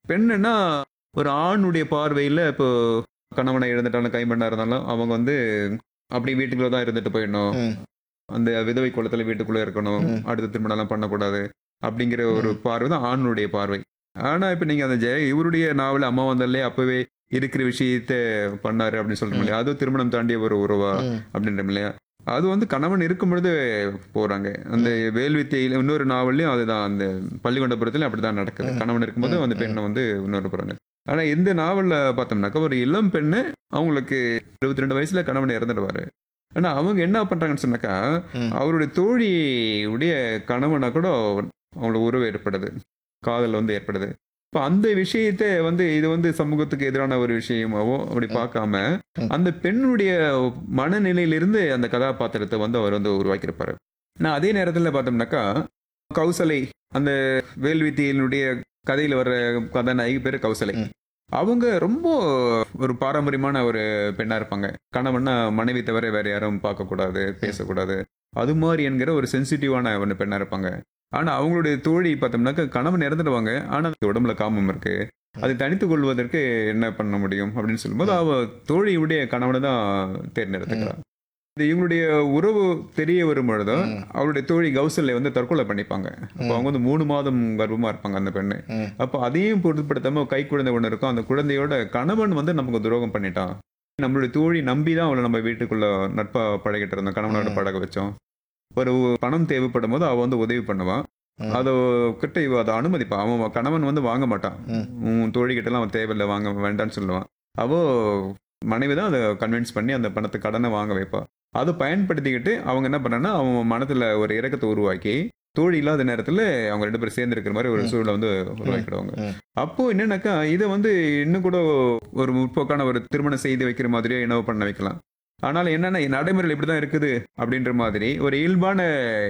பெண்ணுன்னா ஒரு ஆணுடைய பார்வையில் இப்போ கணவனை இழந்துட்டாலும் கைம்பெண்ணா இருந்தாலும் அவங்க வந்து அப்படி வீட்டுக்குள்ள தான் இருந்துட்டு போயிடணும் ம். அந்த விதவை குளத்துல வீட்டுக்குள்ள இருக்கணும் ம். அடுத்த திருமணம்லாம் பண்ணக்கூடாது அப்படிங்கிற ஒரு பார்வை தான் ஆணுடைய பார்வை ஆனா இப்ப நீங்க அந்த ஜெய இவருடைய நாவல் அம்மா வந்தாலே அப்பவே இருக்கிற விஷயத்த பண்ணாரு அப்படின்னு சொல்றோம் இல்லையா அது திருமணம் தாண்டிய ஒரு உறவா ம். அப்படின்றோம் இல்லையா அது வந்து கணவன் இருக்கும் பொழுது போறாங்க அந்த வேல்வித்தையில இன்னொரு நாவல்லையும் அதுதான் அந்த பள்ளிகொண்டபுரத்துல அப்படிதான் நடக்குது ம். கணவன் இருக்கும்போது ம். அந்த பெண்ணை வந்து இன்னொரு போறாங்க ஆனா இந்த நாவல்ல பார்த்தோம்னாக்கா ஒரு இளம் பெண்ணு அவங்களுக்கு இருபத்தி ரெண்டு வயசுல கணவன் இறந்துடுவாரு ஆனா அவங்க என்ன பண்றாங்கன்னு சொன்னாக்கா ம். அவருடைய தோழி உடைய கணவனா கூட அவங்களுக்கு உறவு ஏற்படுது காதல் வந்து ஏற்படுது இப்போ அந்த விஷயத்தை வந்து இது வந்து சமூகத்துக்கு எதிரான ஒரு விஷயமாவோ அப்படி பார்க்காம ம். அந்த பெண்ணுடைய மனநிலையிலிருந்து அந்த கதாபாத்திரத்தை வந்து அவர் வந்து உருவாக்கியிருப்பாரு நான் அதே நேரத்தில் பார்த்தோம்னாக்கா கௌசலை அந்த வேல்வித்தியினுடைய கதையில் வர்ற கதாநாயகி பேர் கௌசலை ம். அவங்க ரொம்ப ஒரு பாரம்பரியமான ஒரு பெண்ணா இருப்பாங்க கணவன்னா மனைவி தவிர வேற யாரும் பார்க்கக்கூடாது பேசக்கூடாது அது மாதிரி என்கிற ஒரு சென்சிட்டிவான ஒரு பெண்ணா இருப்பாங்க ஆனா அவங்களுடைய தோழி பார்த்தோம்னாக்கா கணவன் இறந்துடுவாங்க ஆனா அந்த உடம்புல காமம் இருக்கு அதை தனித்துக் கொள்வதற்கு என்ன பண்ண முடியும் அப்படின்னு சொல்லும்போது அவ தோழியுடைய கணவனை தான் தேர்ந்தெடுத்துக்கிறான் இது இவங்களுடைய உறவு தெரிய வரும் பொழுது ம். அவருடைய தோழி கௌசல்யை வந்து தற்கொலை பண்ணிப்பாங்க அப்போ அவங்க வந்து மூணு மாதம் கர்ப்பமா இருப்பாங்க அந்த பெண்ணு ம். அப்போ அதையும் பொருட்படுத்தாம கை குழந்தை ஒன்று இருக்கும் அந்த குழந்தையோட கணவன் வந்து நமக்கு துரோகம் பண்ணிட்டான் நம்மளுடைய தோழி நம்பி தான் அவளை நம்ம வீட்டுக்குள்ள நட்பா பழகிட்டு இருந்தோம் கணவனோட ம். பழக வச்சோம் ஒரு பணம் தேவைப்படும் போது அவ வந்து உதவி பண்ணுவான் ம். அதை கிட்ட இவ அதை அனுமதிப்பான் அவன் கணவன் வந்து வாங்க மாட்டான் ம். உன் தோழி கிட்டலாம் அவன் தேவையில்லை வாங்க வேண்டாம்னு சொல்லுவான் அவ மனைவி தான் அதை கன்வின்ஸ் பண்ணி அந்த பணத்தை கடனை வாங்க வைப்பா அதை பயன்படுத்திக்கிட்டு அவங்க என்ன பண்ணாங்கன்னா அவன் மனத்துல ஒரு இறக்கத்தை உருவாக்கி தோழி இல்லாத நேரத்துல அவங்க ரெண்டு பேரும் சேர்ந்து இருக்கிற மாதிரி ஒரு ம். சூழலை வந்து உருவாக்கிடுவாங்க ம். அப்போ என்னன்னாக்கா இதை வந்து இன்னும் கூட ஒரு முற்போக்கான ஒரு திருமணம் செய்து வைக்கிற மாதிரியே என்னவோ பண்ண வைக்கலாம் ஆனால் என்னன்னா நடைமுறையில் இப்படிதான் இருக்குது அப்படின்ற மாதிரி ஒரு இயல்பான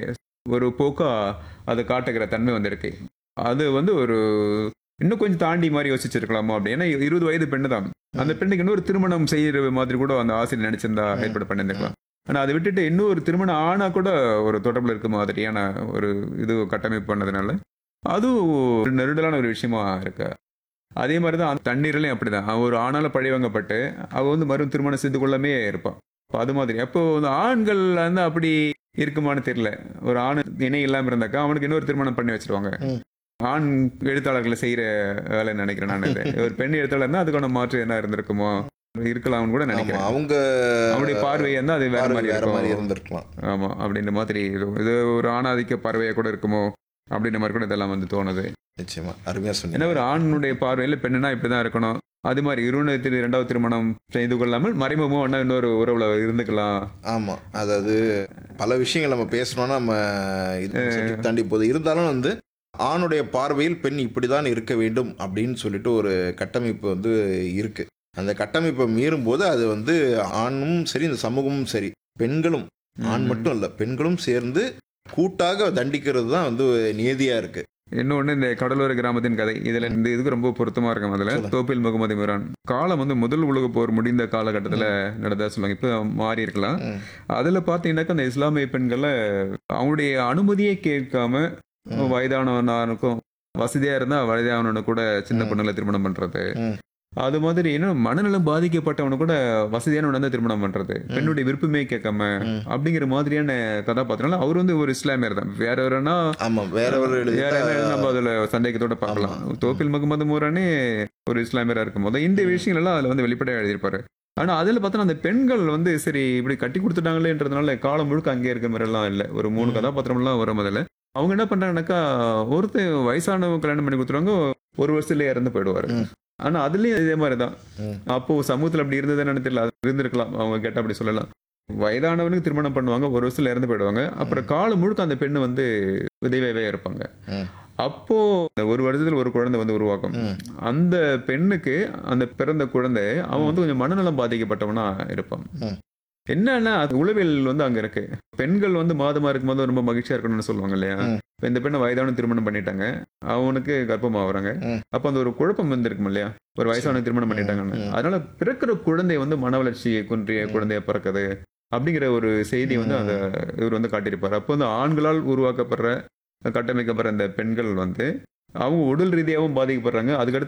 ஒரு போக்கா அதை காட்டுகிற தன்மை வந்து இருக்கு அது வந்து ஒரு இன்னும் கொஞ்சம் தாண்டி மாதிரி யோசிச்சிருக்கலாமோ அப்படி ஏன்னா இருபது வயது பெண்ணு தான் அந்த பெண்ணுக்கு இன்னொரு திருமணம் செய்யற மாதிரி கூட அந்த ஆசிரியர் நினைச்சிருந்தா ம். ஏற்பாடு பண்ணியிருந்திருக்கலாம் ஆனா அதை விட்டுட்டு இன்னொரு திருமணம் ஆனா கூட ஒரு தொடர்புல இருக்க மாதிரியான ஒரு இது கட்டமைப்பு பண்ணதுனால அதுவும் ஒரு நெருடலான ஒரு விஷயமா இருக்கு அதே மாதிரி தான் அந்த தண்ணீர்லையும் அப்படிதான் அவ ஒரு ஆணால பழிவாங்கப்பட்டு அவ வந்து மறு திருமணம் செய்து கொள்ளாமே இருப்பான் அப்ப அது மாதிரி அப்போ இந்த ஆண்கள் வந்து அப்படி இருக்குமான்னு தெரியல ஒரு ஆண் இணை இல்லாம இருந்தாக்கா அவனுக்கு இன்னொரு திருமணம் பண்ணி வச்சிருவாங்க ம். ஆண் எழுத்தாளர்களை செய்யற வேலைன்னு நினைக்கிறேன் நான் இது ஒரு பெண் எழுத்தாளர்னா அதுக்கான மாற்று என்ன இருந்திருக்குமோ இருக்கலாம்னு கூட ஆமா நினைக்கிறேன் அவங்க அவருடைய பார்வை இருந்தா அது வேற பார்வை மாதிரி வேற மாதிரி இருக்கும் இருந்திருக்கலாம் ஆமா அப்படின்ற மாதிரி இது- இது ஒரு ஆணாதிக்க பார்வையா கூட இருக்குமோ அப்படின்ற மாதிரி கூட இதெல்லாம் வந்து தோணுது நிச்சயமா அருமையா ஏன்னா சொன்னீங்க ஒரு ஆணுடைய பார்வையில பெண்ணுனா இப்படிதான் இருக்கணும் அது மாதிரி இருநூத்தி இரண்டாவது திருமணம் செய்து கொள்ளாமல் மறைமுகமா ஒண்ணா இன்னொரு உறவுல இருந்துக்கலாம் ஆமா அதாவது பல விஷயங்கள் நம்ம பேசணும்னா நம்ம இது சொல்லி தாண்டி போகுது இருந்தாலும் வந்து ஆணுடைய பார்வையில் பெண் இப்படிதான் இருக்க வேண்டும் அப்படின்னு சொல்லிட்டு ஒரு கட்டமைப்பு வந்து இருக்கு அந்த கட்டமைப்பை மீறும் போது அது வந்து ஆணும் சரி இந்த சமூகமும் சரி பெண்களும் ஆண் மட்டும் இல்ல பெண்களும் சேர்ந்து கூட்டாக தண்டிக்கிறது தான் வந்து நியதியா இருக்கு இன்னொன்னு இந்த கடலோர கிராமத்தின் கதை இதுல இந்த இதுக்கு ரொம்ப பொருத்தமா இருக்கும் அதுல சொல்லுங்க. தோப்பில் முகமது மிரான் காலம் வந்து முதல் உலக போர் முடிந்த காலகட்டத்துல நடந்ததா சொல்லுவாங்க இப்ப மாறி இருக்கலாம் ம். அதுல பாத்தீங்கன்னாக்கா அந்த இஸ்லாமிய பெண்களை அவங்களுடைய அனுமதியே கேட்காம ம். வயதானவனாருக்கும் வசதியா இருந்தா வயதானவனு கூட சின்ன ம். பொண்ணுல திருமணம் பண்றது ம். அது மாதிரி இன்னும் மனநலம் பாதிக்கப்பட்டவனு கூட வசதியானவன் தான் திருமணம் பண்றது பெண்ணுடைய விருப்பமே கேட்காம ம். அப்படிங்கிற மாதிரியான கதாபாத்திரம் அவர் வந்து ஒரு இஸ்லாமியர் தான் வேற வேறனா ஆமா வேற ஒரு எழுதி வேற என்ன நம்ம அதுல சந்தேகத்தோட பார்க்கலாம் ஆமா. தோப்பில் முகமது மூரானே ஒரு இஸ்லாமியரா இருக்கும் போது இந்த விஷயங்கள் எல்லாம் அதுல வந்து வெளிப்படையா எழுதியிருப்பாரு ஆனா அதுல பார்த்தா அந்த பெண்கள் வந்து சரி இப்படி கட்டி கொடுத்துட்டாங்களேன்றதுனால காலம் முழுக்க அங்கே இருக்க மாதிரி எல்லாம் இல்ல ஒரு மூணு ம். கதாபாத்திரம் எல்லாம் வரும் அதுல அவங்க என்ன பண்றாங்கன்னாக்கா ஒருத்தன் வயசானவங்க கல்யாணம் பண்ணி கொடுத்துருவாங்க ஒரு வருஷத்துல இறந்து போயிடுவாரு ம். ஆனா அதுலயும் இதே மாதிரிதான் ம். அப்போ சமூகத்துல அப்படி இருந்ததுன்னு தெரியல அது இருந்திருக்கலாம் அவங்க கேட்ட அப்படி சொல்லலாம் வயதானவனுக்கு திருமணம் பண்ணுவாங்க ஒரு வருஷத்துல இறந்து போயிடுவாங்க அப்புறம் காலம் முழுக்க அந்த பெண்ணு வந்து விதைவாவே இருப்பாங்க ம். அப்போ இந்த ஒரு வருடத்துல ஒரு குழந்தை வந்து உருவாக்கும் ம். அந்த பெண்ணுக்கு அந்த பிறந்த குழந்தை அவன் வந்து கொஞ்சம் மனநலம் பாதிக்கப்பட்டவனா இருப்பான் ம். என்னன்னா அது உளவியல் வந்து அங்க இருக்கு பெண்கள் வந்து மாதமா இருக்கும்போது ரொம்ப மகிழ்ச்சியா இருக்கணும்னு சொல்லுவாங்க இல்லையா ம். இப்ப இந்த பெண்ணை வயதான திருமணம் பண்ணிட்டாங்க அவனுக்கு கர்ப்பமாகறாங்க ம். அப்ப அந்த ஒரு குழப்பம் வந்திருக்கும் இல்லையா ஒரு வயசான திருமணம் பண்ணிட்டாங்கன்னு ம். அதனால பிறக்கிற குழந்தை வந்து மன வளர்ச்சியை குன்றிய ம். குழந்தைய பிறக்குது அப்படிங்கிற ஒரு செய்தி வந்து ம். அந்த இவர் வந்து காட்டியிருப்பார் அப்போ வந்து ஆண்களால் உருவாக்கப்படுற கட்டமைக்கப்படுற இந்த பெண்கள் வந்து அவங்க உடல் ரீதியாகவும் பாதிக்கப்படுறாங்க அதுக்கடுத்து